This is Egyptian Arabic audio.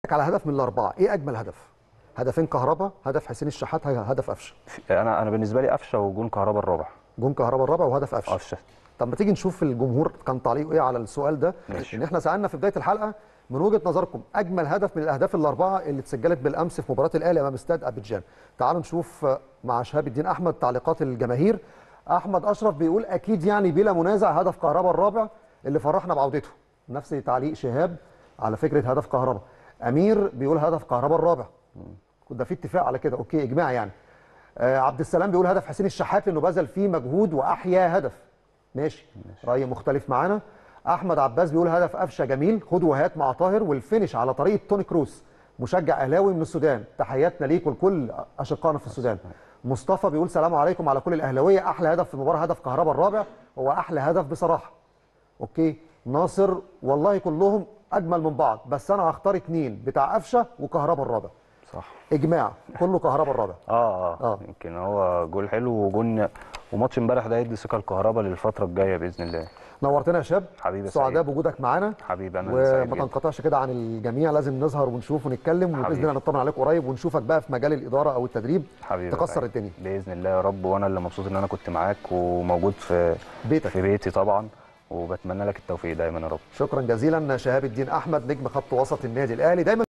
على هدف من الاربعه ايه اجمل هدف هدفين كهربا هدف حسين الشحات هدف قفشه انا انا بالنسبه لي قفشه وجون كهربا الرابع جون كهربا الرابع وهدف قفشه قفشه طب ما تيجي نشوف الجمهور كان تعليقه ايه على السؤال ده ماشي. ان احنا سالنا في بدايه الحلقه من وجهه نظركم اجمل هدف من الاهداف الاربعه اللي اتسجلت بالامس في مباراه الاهلي امام استاد ابيجان تعالوا نشوف آه، مع شهاب الدين احمد تعليقات الجماهير احمد اشرف بيقول اكيد يعني بلا منازع هدف كهربا الرابع اللي فرحنا بعودته نفس تعليق شهاب على فكره هدف كهربا امير بيقول هدف كهربا الرابع ده في اتفاق على كده اوكي اجماع يعني آه عبد السلام بيقول هدف حسين الشحات لانه بذل فيه مجهود واحيا هدف ماشي, راي مختلف معانا احمد عباس بيقول هدف قفشه جميل خد وهات مع طاهر والفينش على طريقه توني كروس مشجع اهلاوي من السودان تحياتنا ليك ولكل اشقائنا في السودان مصطفى بيقول سلام عليكم على كل الاهلاويه احلى هدف في المباراه هدف كهربا الرابع هو احلى هدف بصراحه اوكي ناصر والله كلهم اجمل من بعض بس انا هختار اتنين بتاع قفشه وكهربا الرابع صح اجماع كله كهربا الرابع اه اه, آه. يمكن هو جول حلو وجون وماتش امبارح ده يدي ثقه الكهرباء للفتره الجايه باذن الله نورتنا يا شاب حبيبي يا سعداء سعيد. بوجودك معانا حبيبي انا اللي سعيد وما جدا. تنقطعش كده عن الجميع لازم نظهر ونشوف ونتكلم وباذن حبيبي. الله نطمن عليك قريب ونشوفك بقى في مجال الاداره او التدريب حبيبي يا تكسر سعيد. الدنيا باذن الله يا رب وانا اللي مبسوط ان انا كنت معاك وموجود في بيتك في بيتي طبعا وبتمنى لك التوفيق دايما يا رب شكرا جزيلا شهاب الدين احمد نجم خط وسط النادي الاهلي دايما